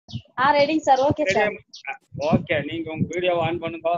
ஆ ரெடிங்க sir okay sir okay நீங்க உங்க வீடியோ ஆன் பண்ணுங்க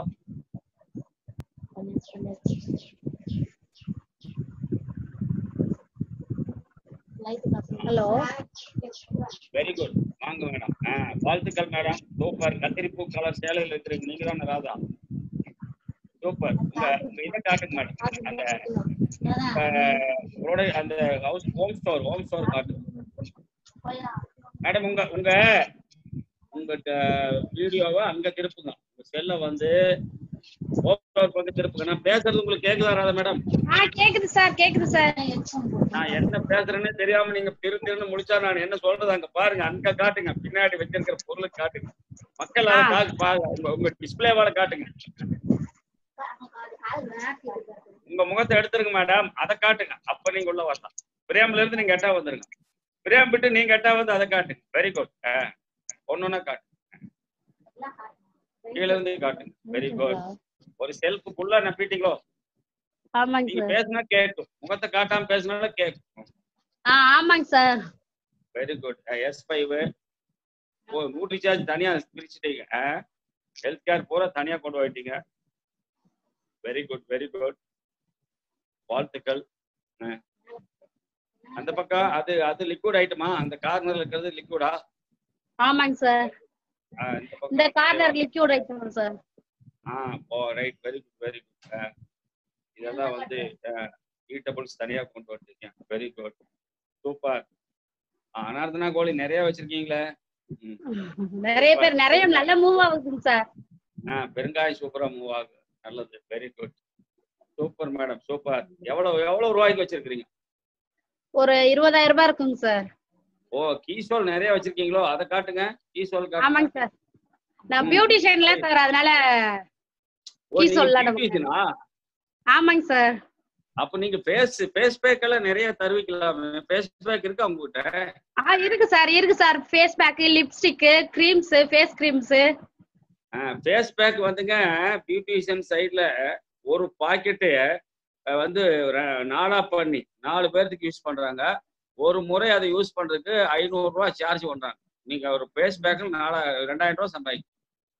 ஹலோ வெரி குட் வாங்க மேடம் ஆ வாழ்த்துக்கள் மேடம் சூப்பர் கத்திரிப்பூ கலர் சேலையில் இருக்கிறீங்க நீங்க தானே ராதா சூப்பர் உங்க உங்க இதை காட்டுங்க மேடம் அந்த அஹ், உங்களோட அந்த house home store home store காட்டுங்க மேடம் உங்க உங்க உங்க வீடியோவை அங்க திருப்புங்க உங்க செல்ல வந்து ஹோம் ஸ்டோர் பக்கம் திருப்புங்க நான் பேசுறது உங்களுக்கு கேக்குதா ராதா மேடம் ஆ கேக்குது சார் கேக்குது சார் நான் என்ன பேசுறேன்னு தெரியாம நீங்க திரு திருன்னு முடிச்சா நான் என்ன சொல்றது அங்க பாருங்க அங்க காட்டுங்க பின்னாடி வச்சிருக்கிற பொருளை காட்டுங்க மக்கள் அதை காட்டு பாருங்க உங்க உங்க டிஸ்பிளேவால காட்டுங்க உங்க முகத்தை எடுத்துருங்க மேடம் அதை காட்டுங்க அப்ப நீங்க உள்ள வரலாம் பிரேம்ல இருந்து நீங்க எட்டா வந்துருங்க பிரேம் விட்டு நீங்க எட்டா வந்து அதை காட்டுங்க வெரி குட் ஒன்னொன்னா காட்டு கீழ இருந்து காட்டுங்க வெரி குட் ஒரு செல்ஃபுக்குள்ள நப்பிட்டீங்களோ ஆமாங்க நீங்க சார் பேசினா கேட்கும் முகத்தை காட்டாம பேசினாலும் கேட்கும் ஆ ஆமாங்க sir very good yes five ஓ மூட்டு சார்ஜ் தனியா பிரிச்சுட்டீங்க ஹெல்த் கேர் பூரா தனியா கொண்டு போயிட்டீங்க வெரி குட் வெரி குட் வாழ்த்துக்கள் ஆ. அந்த பக்கம் அது அது லிக்விட் ஐட்டமா அந்த கார்னர்ல இருக்கிறது லிக்விடா ஆமாங்க சார் இந்த பக்கம் இந்த கார்னர் லிக்யூட் ஐட்டம் சார் ஆ oh right very good very good இதெல்லாம் வந்து ஈட்டபிள்ஸ் தனியா கொண்டு வந்துருக்கீங்க வெரி குட் சூப்பர் அனார்த்தனா கோழி நிறைய வச்சிருக்கீங்களே ம். நிறைய பேர் நிறைய நல்ல மூவ் ஆகுதுங்க சார் ஆ பெருங்காயம் சூப்பரா மூவ் ஆகுது நல்லது very good super madam super எவ்வளவு எவ்வளவு ரூபாய்க்கு வச்சிருக்கீங்க ஒரு இருபதாயிரம் ரூபாய் இருக்குங்க சார் ஓ கீசோல் நிறைய வச்சிருக்கீங்களோ அதை காட்டுங்க கீசோல் காட்டுங்க ஆமாங்க சார் நான் ம். பியூட்டிஷியன்ல சார் அதனால ஓ, நீங்க கீசோல்லாம் நமக்கு. beautician-ஆ? ஆமாங்க சார் அப்ப நீங்க ஃபேஸ் ஃபேஸ் பேக் எல்லாம் நிறைய தருவிக்கலாம் ஃபேஸ் பேக் இருக்கு அவங்க கிட்ட ஆ இருக்கு சார் இருக்கு sir face pack lipstick creams face creams face pack வந்துங்க பியூட்டிஷியன் சைடுல ஒரு பாக்கெட்டு வந்து ர- நாலா பண்ணி நாலு பேர்த்துக்கு யூஸ் பண்றாங்க ஒரு முறை அதை யூஸ் பண்றதுக்கு ஐநூறு ரூபாய் சார்ஜ் பண்றாங்க நீங்க ஒரு ஃபேஸ் பேக்ல நாலா ரெண்டாயிரம் ரூபாய் சம்பாதிக்கும்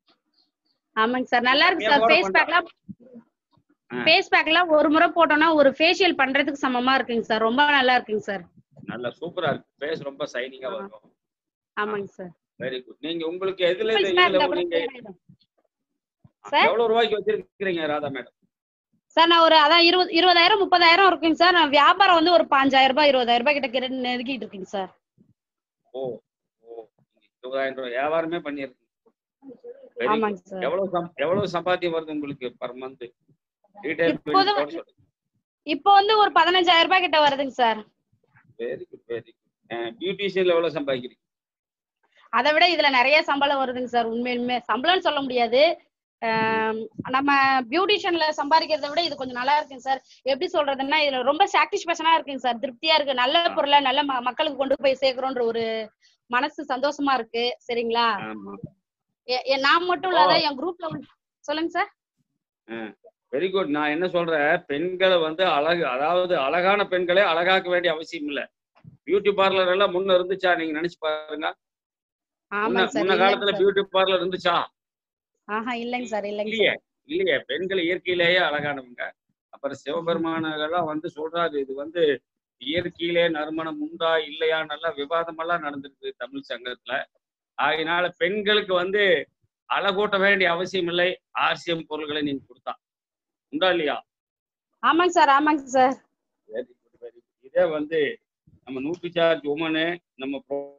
ஆமாங்க சார் நல்லா இருக்கு ஏன் சார் போட ஃபேஸ் பேக்லாம் ஆ. ஃபேஸ் பேக்லாம் ஒரு முறை போட்டோம்னா ஒரு ஃபேஷியல் பண்றதுக்கு சமமா இருக்குங்க சார் ரொம்ப நல்லா இருக்குங்க சார் நல்லா சூப்பரா இருக்கு ஃபேஸ் ரொம்ப சைனிங்கா வரும் ஆமாங்க சார் வெரி குட் நீங்க உங்களுக்கு எதுல Pimples இருந்து எல்லாம் இதுல இருந்தா கூட நீங்க clear ஆயிடும். Sir? எவ்வளவு ரூபாய்க்கு வச்சிருக்கீங்க ராதா மேடம் சார் நான் ஒரு அதான் இருபது இருபதாயிரம் முப்பதாயிரம் இருக்குங்க சார் நான் வியாபாரம் வந்து ஒரு பாஞ்சாயிரம் ரூபாய் இருபதாயிரம் ரூபாய் கிட்ட கிட்ட நெருக்கிட்டு இருக்குங்க சார் ஓ ஓ நீங்க இருபதாயிரம் ரூபாய் வியாபாரமே பண்ணிருக்கீங்க Very good. ஆமாங்க சார் எவ்வளவு சம்- எவ்வளவு சம்பாத்தியம் வருது உங்களுக்கு பர் மந்த் ரீடைல் இப்போது வந்து- இப்போ வந்து ஒரு பதினஞ்சாயிரம் ரூபாய் கிட்ட வருதுங்க sir very good very good பியூட்டிஷியன்ல எவ்வளவு சம்பாதிக்கிறீங்க அதை விட இதுல நிறைய சம்பளம் வருதுங்க சார் உண்மையுமே சம்பளம்னு சொல்ல முடியாது ஆம், நம்ம பியூட்டிஷியன்ல சம்பாதிக்கிறத விட இது கொஞ்சம் நல்லா இருக்குங்க சார் எப்படி சொல்றதுன்னா இதுல ரொம்ப சாட்டிஸ்பேக்ஷனா இருக்குங்க சார் திருப்தியா இருக்கு நல்ல பொருளை நல்ல ம- மக்களுக்கு கொண்டு போய் சேர்க்கிறோன்ற ஒரு மனசு சந்தோஷமா இருக்கு சரிங்களா ஆமா எ- எ- நான் மட்டும் இல்லாத என் குரூப்ல சொல்லுங்க சார் வெரி குட் நான் என்ன சொல்றேன் பெண்களை வந்து அழகு அதாவது அழகான பெண்களே அழகாக்க வேண்டிய அவசியம் இல்ல பியூட்டி பார்லர் எல்லாம் முன்ன இருந்துச்சா நீங்க நினைச்சு பாருங்க முன்ன ஆமாங்க சார் முன்ன காலத்துல பியூட்டி பார்லர் இருந்துச்சா ஆஹா இல்லைங்க சார் இல்லைங்க இல்லையே சார் இல்லையே பெண்கள் இயற்கையிலேயே அழகானவங்க அப்புறம் சிவபெருமானெல்லாம் வந்து சொல்றாரு இது வந்து இயற்கையிலே நறுமணம் உண்டா இல்லையா நல்லா விவாதம் எல்லாம் நடந்திருக்கு தமிழ் சங்கத்துல ஆகையினால பெண்களுக்கு வந்து அழகூட்ட வேண்டிய அவசியம் இல்லை ஆர்சிஎம் பொருள்களை நீங்க கொடுத்தா உண்டா இல்லையா ஆமாங்க சார் ஆமாங்க sir very good very good இதே வந்து நம்ம நூற்றி சார்ஜ் உமனு நம்ம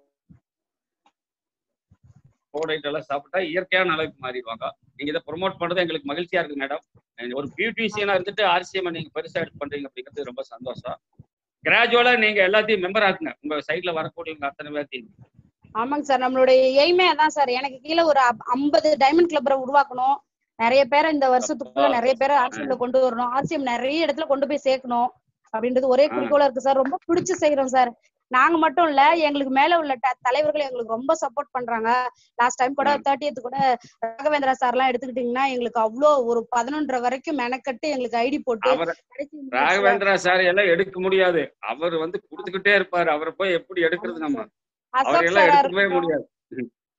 ப்ராடக்ட் எல்லாம் சாப்பிட்டா இயற்கையான அளவுக்கு மாறிடுவாங்க நீங்க இதை ப்ரொமோட் பண்றது எங்களுக்கு மகிழ்ச்சியா இருக்கு மேடம் ஒரு பியூட்டிஷியனா இருந்துட்டு ஆர்சிஎம் நீங்க பெருசா எடுத்து பண்றீங்க அப்படிங்கிறது ரொம்ப சந்தோஷம் கிராஜுவலா நீங்க எல்லாத்தையும் மெம்பர் ஆக்குங்க உங்க சைட்ல வரக்கூடியவங்க அத்தனை பேர்த்தையும் ஆமாங்க சார் நம்மளுடைய எய்மே அதான் சார் எனக்கு கீழே ஒரு ஐம்பது டைமண்ட் கிளப்பரை உருவாக்கணும் நிறைய பேரை இந்த வருஷத்துக்குள்ள நிறைய பேரை ஆர்சிஎம்ல கொண்டு வரணும் ஆர்சிஎம் நிறைய இடத்துல கொண்டு போய் சேர்க்கணும் அப்படின்றது ஒரே குறிக்கோளா இருக்கு சார் ரொம்ப பிடிச்சு செய்யறோம் சார் நாங்க மட்டும் இல்ல எங்களுக்கு மேல உள்ள ட- தலைவர்கள் எங்களுக்கு ரொம்ப சப்போர்ட் பண்றாங்க லாஸ்ட் டைம் கூட ம். தேர்ட்டியத் கூட ராகவேந்திரா சார் எல்லாம் எடுத்துக்கிட்டீங்கன்னா எங்களுக்கு அவ்வளோ ஒரு பதினொன்றரை வரைக்கும் மெனக்கட்டு எங்களுக்கு ஐடி போட்டு அவர் கடைசி நிமிஷத்துல- ராகவேந்திரா சார் எல்லாம் எடுக்க முடியாது அவர் வந்து கொடுத்துக்கிட்டே இருப்பாரு அவரை போய் எப்படி எடுக்கிறது நம்ம அசோக் அவரையெல்லாம் சாரா எடுக்கவே இருக்கட்டும் முடியாது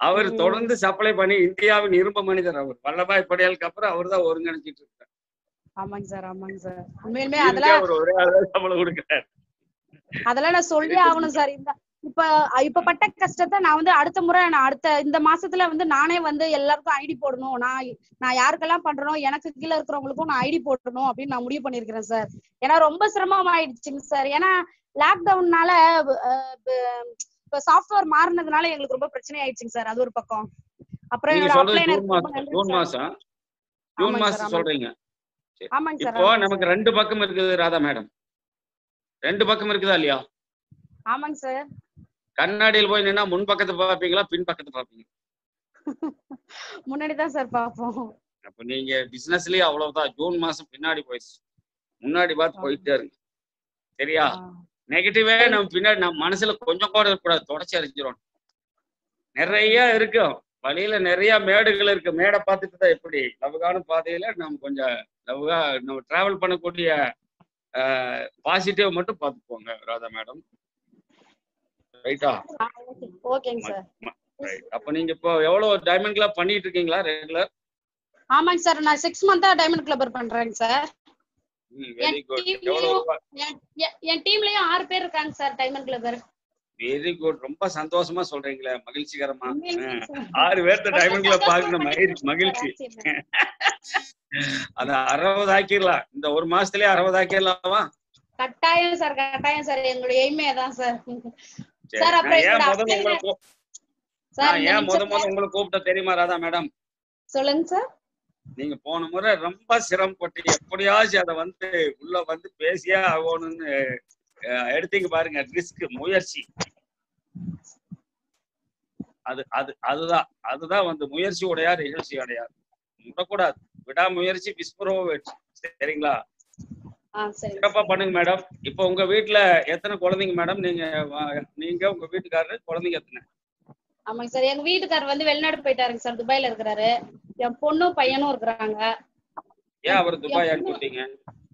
அவர் ம். தொடர்ந்து சப்ளை பண்ணி இந்தியாவின் இரும்பு மனிதர் அவர் வல்லபாய் படையாளுக்கு அப்புறம் அவர் தான் ஒருங்கிணைச்சிட்டு இருக்காரு ஆமாங்க சார் ஆமாங்க சார் உண்மையிலுமே இதுக்கே அதெல்லாம் அவர் ஒரே ஆள் தான் சம்பளம் கொடுக்குறாரு அதெல்லாம் நான் சொல்லி ஆகணும் சார் இந்த இப்ப இப்ப பட்ட கஷ்டத்தை நான் வந்து அடுத்த முறை நான் அடுத்த இந்த மாசத்துல வந்து நானே வந்து எல்லாருக்கும் ஐடி போடணும் நான் நான் யாருக்கெல்லாம் பண்றனோ எனக்கு கீழே இருக்கிறவங்களுக்கும் நான் ஐடி போடணும் அப்படின்னு நான் முடிவு பண்ணிருக்கிறேன் சார் ஏன்னா ரொம்ப சிரமம் ஆயிடுச்சுங்க சார் ஏன்னா லாக்டவுன்னால இப்ப சாஃப்ட்வேர் மாறினதுனால எங்களுக்கு ரொம்ப பிரச்சனை ஆயிடுச்சுங்க சார் அது ஒரு பக்கம் அப்புறம் நீங்க என்னோட சொல்றது upline ஜூன் எனக்கு ரொம்ப மாசம் நன்றி ஜூன் சார். மாசம் ஜூன் மாசம் ஆமாங்க சார், ஆமாங்க. சொல்றீங்க ஆமாங்க சார் இப்போ ஆமாங்க நமக்கு சார். ரெண்டு பக்கம் இருக்குது ராதா மேடம் ரெண்டு பக்கம் இருக்குதா இல்லையா ஆமாங்க சார் கண்ணாடியில் போய் நின்னா முன் பக்கத்தை பாப்பீங்களா பின் பக்கத்தை பாப்பீங்க முன்னாடி தான் சார் பாப்போம் அப்ப நீங்க பிசினஸ்லயே அவ்வளவுதான் ஜூன் மாசம் பின்னாடி போயிடுச்சு முன்னாடி பார்த்து போயிட்டே இருங்க சரியா நெகட்டிவே நம்ம பின்னாடி நம்ம மனசுல கொஞ்சம் கூட இருக்கக்கூடாது தொடச்சி அரைஞ்சிரும் நிறைய இருக்கும் வழியில நிறைய மேடுகள் இருக்கு மேடை பார்த்துட்டு தான் எப்படி லவுகான பாதையில நம்ம கொஞ்சம் லவுகா நம்ம டிராவல் பண்ணக்கூடிய பாசிட்டிவ் மட்டும் பார்த்துப்போங்க ராதா மேடம் ரைட்டா ஓகேங்க சார் ரைட் அப்ப நீங்க இப்போ எவ்வளவு டைமண்ட் கிளப் பண்ணிட்டு இருக்கீங்களா ரெகுலர் ஆமாங்க சார் நான் சிக்ஸ் மந்தா டைமண்ட் கிளப்பர் பண்றேங்க சார் வெரி குட் team எவ்வளவு என்- என்- என் டீம்லயும் ஆறு பேர் இருக்காங்க sir diamond clubber very good ரொம்ப சந்தோஷமா சொல்றீங்களே மகிழ்ச்சிகரமா ஆ. ஆறு பேர்த்த டைமண்ட் கிளப் பாக்கணும் மகிழ்ச்சி மகிழ்ச்சி அத அறுபது ஆக்கிடலாம் இந்த ஒரு மாசத்துலயே அறுபது ஆக்கிடலாமா கட்டாயம் சார் கட்டாயம் சார் எங்களுடைய எய்மே தான் சார் சரி. சார், அப்புறம் நான் ஏன் என்னோட முத apply- உங்களை கூப்- சார் நான் இந்த ஏன் முத நிமிஷத்துல- முத உங்களை கூப்பிட்ட தெரியுமா ராதா மேடம் சொல்லுங்க சார் நீங்க போன முறை ரொம்ப சிரமப்பட்டு எப்படியாச்சும் அதை வந்து உள்ள வந்து பேசியே ஆகணும்னு அஹ், எடுத்தீங்க பாருங்க ரிஸ்க் முயற்சி அது அது அதுதான் அதுதான் வந்து முயற்சி உடையார் நிகழ்ச்சி அடையார் விடக்கூடாது விடாமுயற்சி விஸ்வரோ வெற்றி சரிங்களா ஆ சரி சிறப்பா பண்ணுங்க மேடம் இப்போ உங்க வீட்ல எத்தனை குழந்தைங்க மேடம் நீங்க வா- நீங்க உங்க வீட்டுக்காரரு குழந்தைங்க எத்தனை ஆமாங்க சார் எங்க வீட்டுக்காரர் வந்து வெளிநாடு போயிட்டாருங்க சார் துபாயில இருக்கிறாரு என் பொண்ணும் பையனும் இருக்கிறாங்க ஏன் அவர் துபாய் அனுப்பி விட்டீங்க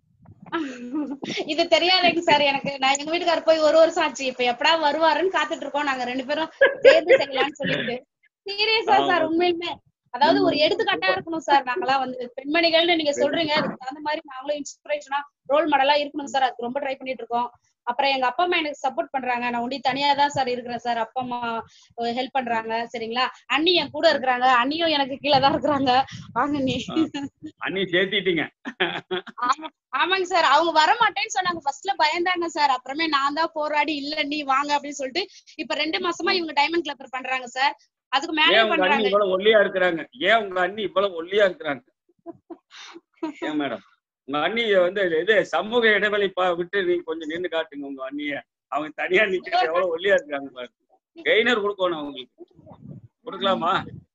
இது தெரியாதுங்க சார் எனக்கு நான் எங்க வீட்டுக்காரர் போய் ஒரு வருஷம் ஆச்சு இப்ப எப்படா வருவாருன்னு காத்துட்டு இருக்கோம் நாங்க ரெண்டு பேரும் சேர்ந்து செய்யலாம்னு சொல்லிட்டு சீரியஸா சார் உண்மையுமே அதாவது ஒரு எடுத்துக்காட்டா இருக்கணும் சார் நாங்கெல்லாம் வந்து பெண்மணிகள்னு நீங்க சொல்றீங்க அதுக்கு தகுந்த மாதிரி நாங்களும் இன்ஸ்பிரேஷனா ரோல் மாடலா இருக்கணும் சார் அதுக்கு ரொம்ப ட்ரை பண்ணிட்டு இருக்கோம் அப்புறம் எங்க அப்பா அம்மா எனக்கு சப்போர்ட் பண்றாங்க நான் ஒண்டி தனியா தான் சார் இருக்கிறேன் சார் அப்பா அம்மா ஹெல்ப் பண்றாங்க சரிங்களா அண்ணி என் கூட இருக்கிறாங்க அண்ணியும் எனக்கு கீழே தான் இருக்கிறாங்க வாங்க நீ அண்ணி சேர்த்திட்டீங்க ஆமா ஆமாங்க சார் அவங்க வர மாட்டேன்னு சொன்னாங்க ஃபர்ஸ்ட்ல பயந்தாங்க சார் அப்புறமே நான் தான் போராடி இல்ல நீ வாங்க அப்படின்னு சொல்லிட்டு இப்ப ரெண்டு மாசமா இவங்க டைமண்ட் கிளப்பர் பண்றாங்க சார் அதுக்கு மேலே ஏன் உங்க அண்ணி பண்றாங்க இவ்வளவு ஒல்லியா இருக்கிறாங்க ஏன் உங்க அண்ணி இவ்வளவு ஒல்லியா இருக்கிறாங்க ஏன் மேடம் உங்க அண்ணிய வந்து இது சமூக இடைவெளி பா- விட்டு நீங்க கொஞ்சம் நின்னு காட்டுங்க உங்க அண்ணிய அவங்க தனியா நிக்க எவ்வளவு ஒல்லியா இருக்காங்க பாருங்க கெய்னர் கொடுக்கணும் அவங்களுக்கு கொடுக்கலாமா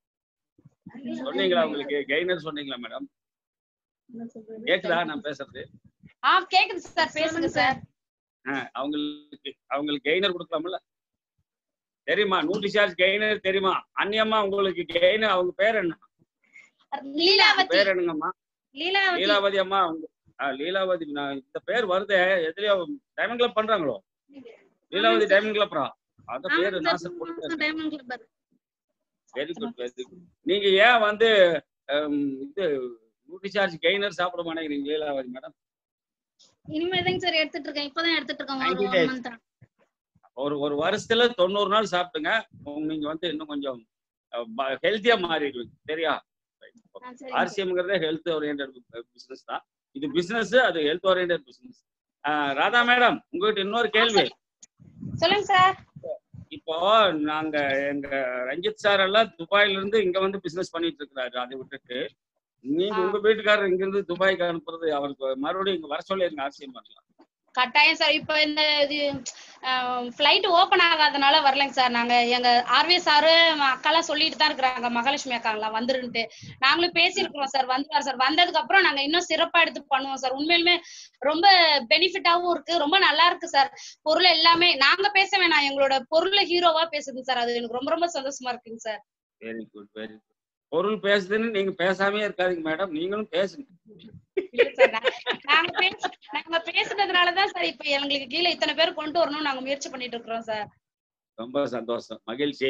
சொன்னீங்களா உங்களுக்கு கெய்னர் சொன்னீங்களா மேடம் கேக்குதா நான் பேசுறது ஆ கேக்குது சார் பேசுங்க சார் ஆஹ் அவங்களுக்கு அவங்களுக்கு கெய்னர் கொடுக்கலாம்ல தெரியுமா நூற்றி சார்ஜ் கெய்னர் தெரியுமா அண்ணியம்மா உங்களுக்கு கெய்னர் அவங்க பேர் என்ன லீலாவதி பேர் என்னங்கம்மா லீலாவதி லீலாவதி அம்மா அவங்க ஆ, லீலாவதி நான் இந்த பேர் வருதே எதுலயோ டைமண்ட் கிளப் பண்றாங்களோ லீலாவதி டைமண்ட் கிளப்ரா அந்த பேரு நாசர் போட்டு diamond clubber very good very good நீங்க ஏன் வந்து ஹம், இது நூற்றி சார்ஜ் கெய்னர் சாப்பிட மாட்டேங்கிறீங்க லீலாவதி மேடம் இனிமேதாங்க சார் எடுத்துட்டு இருக்கேன் இப்பதான் எடுத்துட்டு இருக்கேன் ஒரு 90 one days. month ஆ. ஒரு ஒரு வருஷத்துல தொண்ணூறு நாள் சாப்பிடுங்க உங்க- நீங்க வந்து இன்னும் கொஞ்சம் ஹெல்த்தியா மாறிடுவீங்க சரியா ஆ, சரிங்க. ஆர்சிஎம்ங்கிறதே ஹெல்த் ஓரியன்ட் பிசினஸ் தான் இது பிசினஸ் அது health oriented business Radha madam உங்ககிட்ட இன்னொரு கேள்வி சொல்லுங்க சார் இப்போ நாங்க எங்க ரஞ்சித் சார் எல்லாம் துபாயில இருந்து இங்க வந்து பிசினஸ் பண்ணிட்டு இருக்கிறாரு அதை விட்டுட்டு நீங்க ஆ. உங்க வீட்டுக்காரர் இங்க இருந்து துபாய்க்கு அனுப்புறது அவருக்கு மறுபடியும் இங்க வர சொல்லி இருங்க ஆர்சிஎம் பண்ணலாம் கட்டாயம் சார் இப்ப இந்த இது ஃபிளைட் ஓபன் ஆகாதனால வரலைங்க சார் நாங்க எங்க ஆர்வி சாரு அக்காலாம் சொல்லிட்டு தான் இருக்கிறாங்க மகாலட்சுமி அக்காங்களாம் வந்துருன்ட்டு நாங்களும் பேசியிருக்கிறோம் சார் வந்துருவார் சார் வந்ததுக்கு அப்புறம் நாங்க இன்னும் சிறப்பா எடுத்து பண்ணுவோம் சார் உண்மையிலுமே ரொம்ப பெனிஃபிட்டாவும் இருக்கு ரொம்ப நல்லா இருக்கு சார் பொருள் எல்லாமே நாங்க பேச வேணாம் எங்களோட பொருள் ஹீரோவா பேசுதுங்க சார் அது எனக்கு ரொம்ப ரொம்ப சந்தோஷமா இருக்குங்க sir very good very good பொருள் பேசுதுன்னு நீங்க பேசாமே இருக்காதீங்க மேடம் நீங்களும் பேசுங்க இல்ல சார் நா- நாங்க பேச நாங்க பேசுனதுனாலதான் சார் இப்ப எங்களுக்கு கீழே இத்தனை பேர் கொண்டு வரணும்னு நாங்க முயற்சி பண்ணிட்டு இருக்கிறோம் சார் ரொம்ப சந்தோஷம் மகிழ்ச்சி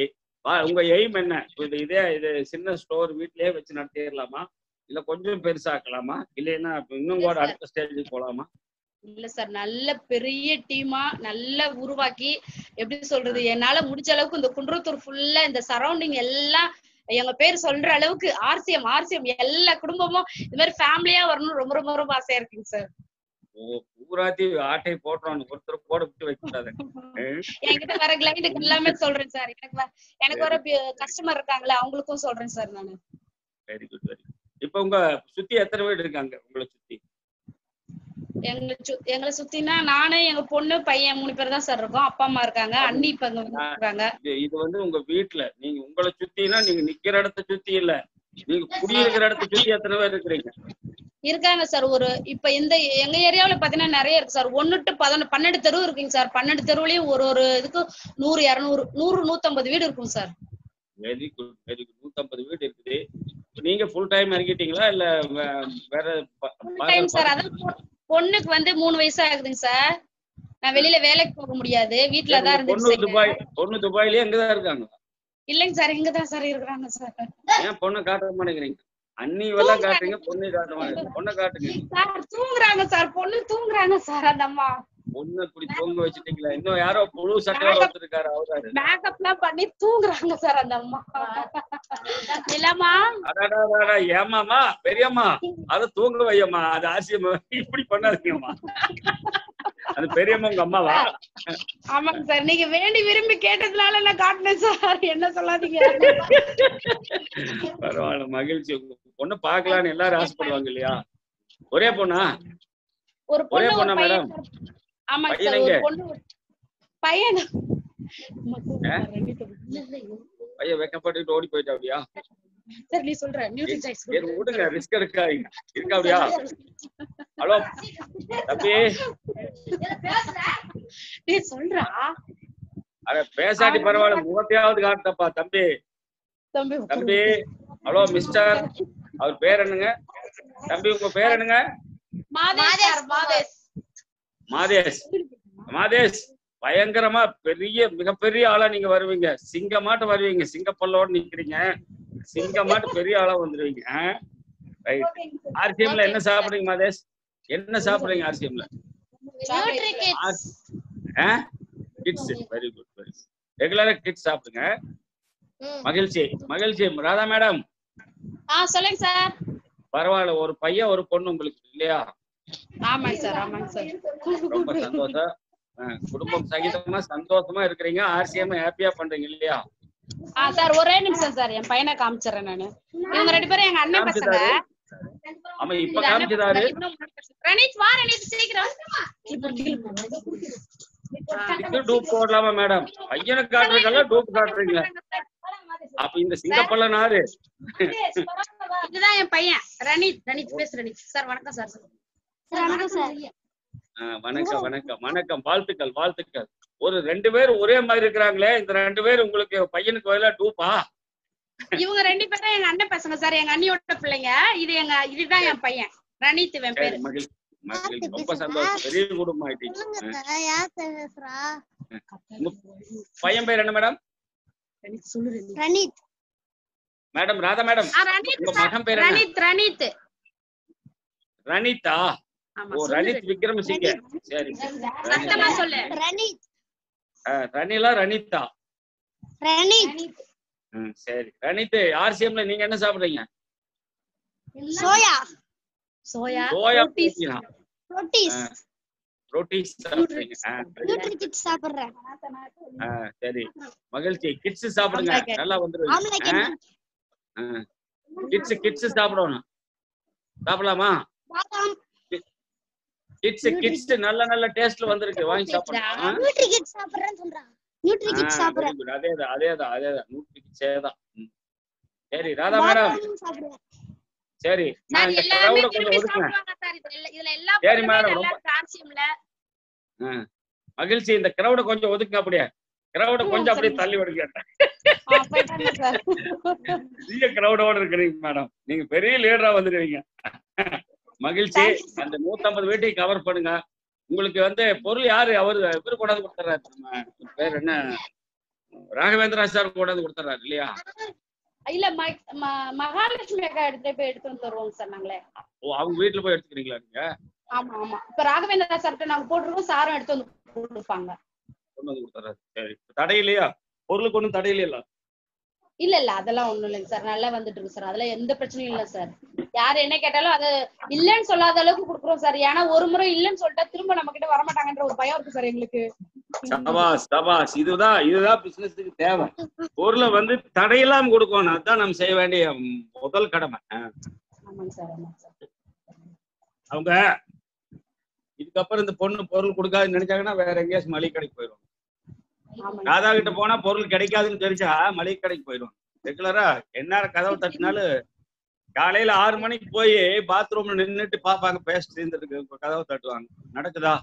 வா- உங்க எய்ம் என்ன இப்ப இது இதே இது சின்ன ஸ்டோர் வீட்லயே வச்சு நடத்திடலாமா இல்ல கொஞ்சம் பெருசாக்கலாமா இல்லைன்னா இன்னும் கூட அடுத்த ஸ்டேஜுக்கு போலாமா இல்ல சார் நல்ல பெரிய டீமா நல்ல உருவாக்கி எப்படி சொல்றது என்னால முடிஞ்ச அளவுக்கு இந்த குன்றத்தூர் ஃபுல்லா இந்த சரௌண்டிங் எல்லாம் எங்க பேர் சொல்ற அளவுக்கு ஆர்சிஎம் ஆர்சிஎம் எல்லா குடும்பமும் இது மாதிரி ஃபேமிலியா வரணும் ரொம்ப ரொம்ப ரொம்ப ஆசையா இருக்குங்க சார் ஓ பூராத்தி ஆட்டை போட்டுறோம் ஒருத்தர் போட விட்டு வைக்க கூடாது என்கிட்ட வர கிளைண்டுக்கு எல்லாமே சொல்றேன் சார் எனக்கு வ- எனக்கு வர கஸ்டமர் இருக்காங்களே அவங்களுக்கும் சொல்றேன் சார் நானு வெரி குட் வெரி இப்ப உங்க சுத்தி எத்தனை வீடு இருக்காங்க உங்களை சுத்தி எங்களை சு எங்களை சுத்தினா நானு எங்க பொண்ணு பையன் மூணு பேர் தான் சார் இருக்கோம் அப்பா அம்மா இருக்காங்க அண்ணி இப்ப இங்க வந்து இருக்காங்க இது இது வந்து உங்க வீட்டுல நீங்க உங்களை சுத்தினா நீங்க நிக்கிற இடத்த சுத்தி இல்ல நீங்க குடியிருக்கிற இடத்த சுத்தி எத்தனை பேர் இருக்கிறீங்க இருக்காங்க சார் ஒரு இப்ப இந்த எங்க ஏரியாவுல பாத்தீங்கன்னா நிறைய இருக்கு சார் ஒன்னு டு பதினொன்று பன்னெண்டு தெரு இருக்குங்க சார் பன்னெண்டு தெருவுலயும் ஒரு ஒரு இதுக்கு நூறு இரநூறு நூறு நூத்தம்பது வீடு இருக்கும் sir very good very good நூத்தம்பது வீடு இருக்குது இப்ப நீங்க ஃபுல் டைம் இறங்கிட்டீங்களா இல்ல வே- வேற ப- டைம் சார் பா- அதான் பொ- பொண்ணுக்கு வந்து மூணு வயசு ஆகுதுங்க சார் நான் வெளியில வேலைக்கு போக முடியாது வீட்டுல தான் உங்க பொண்ணு இருந்துச்சு துபாய் பொண்ணு துபாயிலயே எங்கதான் இருக்காங்க இல்லைங்க சார் இங்கதான் சார் இருக்கிறாங்க சார் ஏன் பொண்ணை காட்ட மாட்டேங்கிறீங்க அண்ணி வெல்லாம் காட்டுறீங்க பொண்ணை காட்ட மாட்டேங்க பொண்ணை காட்டுங்க சார் தூங்குறாங்க சார் பொண்ணு தூங்குறாங்க சார் அந்த அம்மா பொண்ணை இப்படி தூங்க வச்சுட்டீங்களா இன்னும் யாரோ புழு சட்டையோட ஒருத்தருக்காரு அவராரு மேக்கப் எல்லாம் பண்ணி தூங்குறாங்க சார் அந்த அம்மா இல்லம்மா அடாடாடாடா ஏமாமா பெரியம்மா அத தூங்க வையம்மா அது ஆசியம்மா இப்படி பண்ணாதீங்கம்மா அது பெரியம்மா உங்க அம்மாவா ஆமாங்க சார் நீங்க வேண்டி விரும்பி கேட்டதுனால நான் காட்டினேன் சார் என்ன சொல்லாதீங்க பரவாயில்ல மகிழ்ச்சி உங்க பொண்ணு பாக்கலாம்னு எல்லாரும் ஆசைப்படுவாங்க இல்லையா ஒரே பொண்ணா ஒரு ஒரே பொண்ணு பொண்ணா ஒரு பையன் மேடம்? சார். ஆமாங்க பையன் சார் எங்க? ஒரு பொண்ணு ஒரு- பையன் ஆ? பையன் வெக்கப்பட்டுட்டு ஓடி போயிட்டா அப்படியா சார் நீ சொல்ற நியூட்ரி சாய்ஸ் சரி விடுங்க ரிஸ்க் எடுக்காதீங்க இருக்கா அப்படியா ஹலோ தம்பி நீ சொல்றா அட பேசாட்டி பரவாயில்ல முகத்தையாவது காட்டப்பா தம்பி தம்பி தம்பி ஹலோ மிஸ்டர் அவர் பேர் என்னங்க தம்பி உங்க பேர் என்னங்க மாதேஷ் சார் மாதேஷ் மாதேஷ் மாதேஷ் பயங்கரமா பெரிய மிகப்பெரிய ஆளா நீங்க வருவீங்க சிங்கமாட்டு வருவீங்க சிங்கப்பல்லோட நிக்கிறீங்க சிங்கமாட்டு பெரிய ஆளா வந்துருவீங்க ரைட் ஆர்சிஎம்ல என்ன சாப்பிடுறீங்க மாதேஷ் என்ன சாப்பிடுறீங்க ஆர்சிஎம்ல nutri kids kids very good very ரெகுலரா கிட்ஸ் சாப்பிடுங்க மகிழ்ச்சி மகிழ்ச்சி ராதா மேடம் ஆ சொல்லுங்க சார் பரவாயில்ல ஒரு பையன் ஒரு பொண்ணு உங்களுக்கு இல்லையா ஆமாங்க சார் ஆமாங்க சார் ரொம்ப சந்தோஷம் ஆ, குடும்பம் சகிதமா சந்தோஷமா இருக்கிறீங்க ஆர்சிஎம் ஹாப்பியா பண்றீங்க இல்லையா ஆ சார் ஒரே நிமிஷம் சார் என் பையனை காமிச்சிடுறேன் நானு இவங்க ரெண்டு பேரும் எங்க அண்ணன் பசங்க காமிச்சிட்டாரு ஆமா இப்ப காமிச்சிட்டாரு ரணீத் வா ரணீத் சீக்கிரம் இது டூப் போடலாமா மேடம் பையனை காட்டுறதுக்கெல்லாம் டூப் காட்டுறீங்க அப்ப இந்த சிங்கப்பல்ல நாரு இதுதான் என் பையன் ரணீத் ரணீத் பேசு ரணீத் சார் வணக்கம் சார் வணக்கம் சார் ஆ, வணக்கம் வணக்கம் வணக்கம் வாழ்த்துக்கள் வாழ்த்துக்கள் ஒரு ரெண்டு பேரும் ஒரே மாதிரி இருக்கிறாங்களே இந்த ரெண்டு பேரும் உங்களுக்கு பையனுக்கு பதிலா டூப்பா இவங்க ரெண்டு பேரும் எங்க அண்ணன் பசங்க சார் எங்க அண்ணியோட பிள்ளைங்க இது எங்க இதுதான் என் பையன் ரணீத் இவன் சரி பேரு மகிழ்ச்சி மகிழ்ச்சி ரொம்ப சந்தோஷம் பெரிய குடும்பம் ஆயிட்டீங்க ஆ. யார் பேசுறா உங்க பையன் பேர் என்ன மேடம் ரணீத் சொல்லு ரணீத் மேடம் ராதா மேடம் ஆ, ரணீத் உங்க சார் மகன் பேர் என்ன ரணீத் ரணீத் ரணிதா ஆமா ஓ சொல்லு ரணித் விக்ரமசிங்க சரி சத்தமா சொல்லு ரணீத் ஆ, ரணிலா ரணிதா ரணீத் ம், சரி ரணித் ஆர்சிஎம்ல நீங்க என்ன சாப்பிடுறீங்க சோயா சோயா சோயா rotis. புரோட்டீனா ரொட்டீஸ் ரொட்டி சாப்பிடுறீங்க ஆ, சரி. நியூட்ரி கிட்ஸ் சாப்பிடுறேன் ஆ, சரி மகிழ்ச்சி கிட்ஸ் சாப்பிடுங்க ஆம்லெட். நல்லா வந்துருவீங்க ஆம்லெட் கிட்ஸ் கிட்ஸ் சாப்பிடணும் சாப்பிடலாமா பாதாம் கிட்ஸ் கிட்ஸ் நல்ல நல்ல டேஸ்ட்ல வந்திருக்கு வாங்கி சாப்பிடலாம் நியூட்ரி கிட்ஸ் சாப்பிடுறேன்னு சொல்றான் நியூட்ரி கிட்ஸ் சாப்பிடுறேன் அதேதான் அதேதான் அதேதான் நூற்றி கிட்ஸே தான் ம். சரி ராதா மேடம் பாதாம் சாப்பிடுறேன் சரி நான் சார் இந்த எல்லாருமே crowd கொஞ்சம் விரும்பி ஒதுக்குறேன் சாப்பிடுவாங்க சார் இதுல எல்லா- இதுல எல்லா சரி, பொருளுமே madam, நல்லா ரொம்ப- இருக்கு ஆர்சிஎம்ல ஆ. மகிழ்ச்சி இந்த கிரௌட கொஞ்சம் ஒதுக்குங்க அப்படியே கிரௌட கொஞ்சம் அப்படியே தள்ளி விடுங்க சார் பெரிய கிரௌடோட இருக்கிறீங்க மேடம் நீங்க பெரிய லீடரா வந்துடுவீங்க மகிழ்ச்சி அந்த நூத்தம்பது வீட்டையும் கவர் பண்ணுங்க உங்களுக்கு வந்து பொருள் யாரு அவரு இவரு கொண்டாந்து கொடுத்துறாரு நம்ம பேர் என்ன ராகவேந்திரா சார் கூட வந்து கொடுத்துறாரு இல்லையா இல்ல ம- ம- மகாலட்சுமி அக்கா எடுத்துட்டு போய் எடுத்து வந்து தருவோம் சார் நாங்களே ஓ அவங்க வீட்டுல போய் எடுத்துக்கிறீங்களா நீங்க ஆமா ஆமா இப்ப ராகவேந்திரா சார்ட்ட நாங்க போட்டுருக்கோம் சாரும் எடுத்து வந்து கொடுப்பாங்க கொண்டு வந்து கொடுத்துறாரு சரி தடை இல்லையா பொருளுக்கு ஒன்றும் தடை இல்லையா இல்ல இல்ல அதெல்லாம் ஒண்ணும் இல்லைங்க சார் நல்லா வந்துட்டு இருக்கு சார் அதுல எந்த பிரச்சனையும் இல்ல சார் யார் என்ன கேட்டாலும் அது இல்லன்னு சொல்லாத அளவுக்கு குடுக்குறோம் சார் ஏன்னா ஒரு முறை இல்லன்னு சொல்லிட்டா திரும்ப நம்ம கிட்ட வரமாட்டாங்கன்ற ஒரு பயம் இருக்கு சார் எங்களுக்கு சபாஸ் சபாஸ் இதுதான் இதுதான் பிசினஸுக்கு தேவை பொருளை வந்து தடையில்லாம கொடுக்கணும் அதுதான் நம்ம செய்ய வேண்டிய ம், முதல் கடமை ஆ. ஆமாங்க சார் ஆமாங்க சார் அவங்க இதுக்கப்புறம் இந்த பொண்ணு பொருள் கொடுக்காதுன்னு நினைச்சாங்கன்னா வேற எங்கேயாச்சும் மளிகை கடைக்கு போயிடும் ஆமாங்க ராதா கிட்ட போனா பொருள் கிடைக்காதுன்னு தெரிஞ்சா மளிகை கடைக்கு போயிடும் ரெகுலரா என்ன கதவு தட்டினாலும் காலையில ஆறு மணிக்கு போய் பாத்ரூம்ல நின்னுட்டு பாப்பாங்க பேஸ்ட் தீர்ந்துருக்கு கதவை தட்டுவாங்க நடக்குதா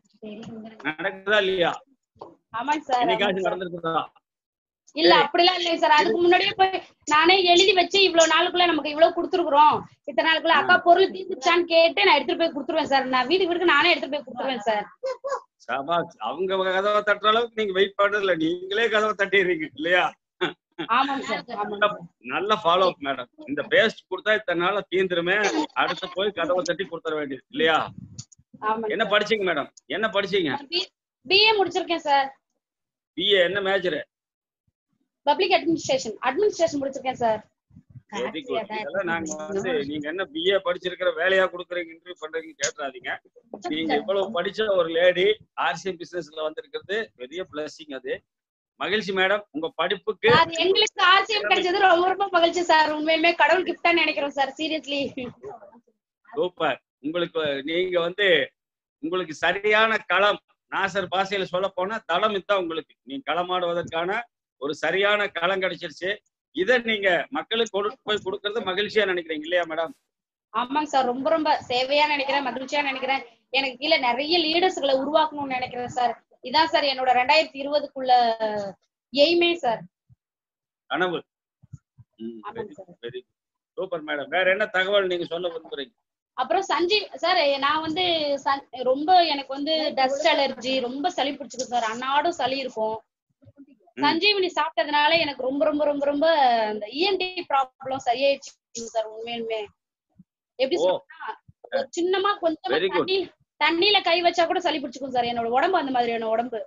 நடக்குதா இல்லையா ஆமாங்க சார் ஆமாங்க என்னைக்காச்சும் சார். நடந்திருக்குதா இல்ல அப்படிலாம் இல்லைங்க சார் அதுக்கு முன்னாடியே போய் நானே எழுதி வச்சு இவ்வளவு நாளுக்குள்ள நமக்கு இவ்வளவு கொடுத்துருக்குறோம் இத்தனை நாளுக்குள்ள அக்கா பொருள் தீர்ந்துச்சான்னு கேட்டு நான் எடுத்துட்டு போய் கொடுத்துருவேன் சார் நான் வீட்டுக்கு வீட்டுக்கு நானே எடுத்துட்டு போய் கொடுத்துருவேன் சார் சபாஸ் அவங்க கதவை தட்டுற அளவுக்கு நீங்க வெயிட் பண்றது இல்ல நீங்களே கதவை தட்டிடுறீங்க இல்லையா ஆமாங்க சார் ஆமாங்க சார் நல்ல ஃபாலோ அப் மேடம் இந்த பேஸ்ட் கொடுத்தா இத்தனை நாள்ல தீந்துருமே அடுத்து போய் கதவை தட்டி கொடுத்துட வேண்டியது இல்லையா ஆமாங்க என்ன படிச்சீங்க மேடம் என்ன படிச்சீங்க பிஏ முடிச்சிருக்கேன் சார் பிஏ என்ன மேஜர் பப்ளிக் அட்மினிஸ்ட்ரேஷன் அட்மினிஸ்ட்ரேஷன் முடிச்சிருக்கேன் சார் வெரி குட் இதெல்லாம் நாங்க வந்து நீங்க என்ன பிஏ படிச்சிருக்கிற வேலையா கொடுக்குறீங்க இன்டர்வியூ பண்றீங்க கேட்டுறாதீங்க நீங்க இவ்வளவு படிச்ச ஒரு லேடி ஆர்சிஎம் பிசினஸ்ல வந்திருக்கிறது பெரிய பிளஸிங் அது மகிழ்ச்சி மேடம் உங்க படிப்புக்கு சார் எங்களுக்கு ஆசியம் கிடைச்சது ரொம்ப ரொம்ப மகிழ்ச்சி சார் உண்மையுமே கடவுள் கிஃப்டா நினைக்கிறோம் சார் சீரியஸ்லி சூப்பர் உங்களுக்கு நீங்க வந்து உங்களுக்கு சரியான களம் நாசர் பாசையில சொல்ல போனா தளம் இதுதான் உங்களுக்கு நீங்க களமாடுவதற்கான ஒரு சரியான களம் கிடைச்சிருச்சு இதை நீங்க மக்களுக்கு கொண்டு போய் கொடுக்கறது மகிழ்ச்சியா நினைக்கிறீங்க இல்லையா மேடம் ஆமாங்க சார் ரொம்ப ரொம்ப சேவையா நினைக்கிறேன் மகிழ்ச்சியா நினைக்கிறேன் எனக்கு கீழே நிறைய லீடர்ஸ்களை உருவாக்கணும்னு நினைக்கிறேன் சார் இதான் சார் என்னோட ரெண்டாயிரத்தி இருபதுக்குள்ள எய்மே சார் கனவு ஆமாங்க சார் வெரி சூப்பர் மேடம் வேற என்ன தகவல் நீங்க சொல்ல விரும்புறீங்க அப்புறம் சஞ்சீவ் சார் நான் வந்து சன்- ரொம்ப எனக்கு வந்து டஸ்ட் அலர்ஜி ரொம்ப சளி பிடிச்சிருக்கு சார் அன்னாடும் சளி இருக்கும் சஞ்சீவினி சாப்பிட்டதுனால எனக்கு ரொம்ப ரொம்ப ரொம்ப ரொம்ப அந்த இஎன்டி ப்ராப்ளம் சரியாயிடுச்சு சார் உண்மையுமே எப்படி ஓ. சொன்னா ஒரு சின்னமா கொஞ்சமா Very good. தண்ணி தண்ணியில கை வச்சா கூட சளி பிடிச்சிக்கும் சார் என்னோட உடம்பு அந்த மாதிரியான உடம்பு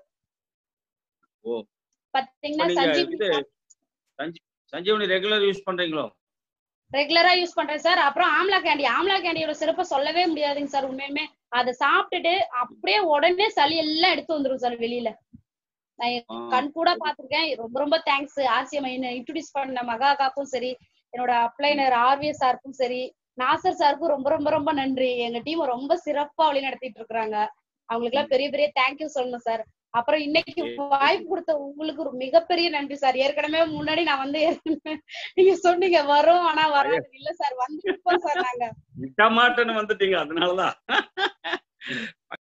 ஓ. பாத்தீங்கன்னா இப்ப நீங்க சஞ்சீவினி இது சஞ்சி- சஞ்சீவனி ரெகுலர் யூஸ் பண்றீங்களோ ரெகுலரா யூஸ் பண்றேன் சார் அப்புறம் ஆம்லா கேண்டி ஆம்லா கேண்டியோட சிறப்பை சொல்லவே முடியாதுங்க சார் உண்மையுமே அதை சாப்பிட்டுட்டு அப்படியே உடனே சளி எல்லாம் எடுத்து வந்துரும் சார் வெளியில நான் என் ஆ. கண் கூட பாத்திருக்கேன் ரொம்ப ரொம்ப தேங்க்ஸ் ஆர்சிஎம் இன்ட்ரோடியூஸ் பண்ண மகாக்காக்கும் சரி என்னோட அப்ளைனர் ஆர்விஎஸ் சாருக்கும் சரி நாசர் சாருக்கும் ரொம்ப ரொம்ப ரொம்ப நன்றி எங்க டீம் ரொம்ப சிறப்பா வழி நடத்திட்டு இருக்காங்க அவங்களுக்கு எல்லாம் பெரிய பெரிய தேங்க்யூ சொல்லணும் சார் அப்புறம் இன்னைக்கு வாய்ப்பு கொடுத்த உங்களுக்கு ஒரு மிகப்பெரிய நன்றி சார் ஏற்கனவே முன்னாடி நான் வந்து நீங்க சொன்னீங்க வரும் ஆனா வராது இல்ல சார் வந்துருப்போம் சார் நாங்க விட்ட மாட்டேன்னு வந்துட்டீங்க அதனாலதான்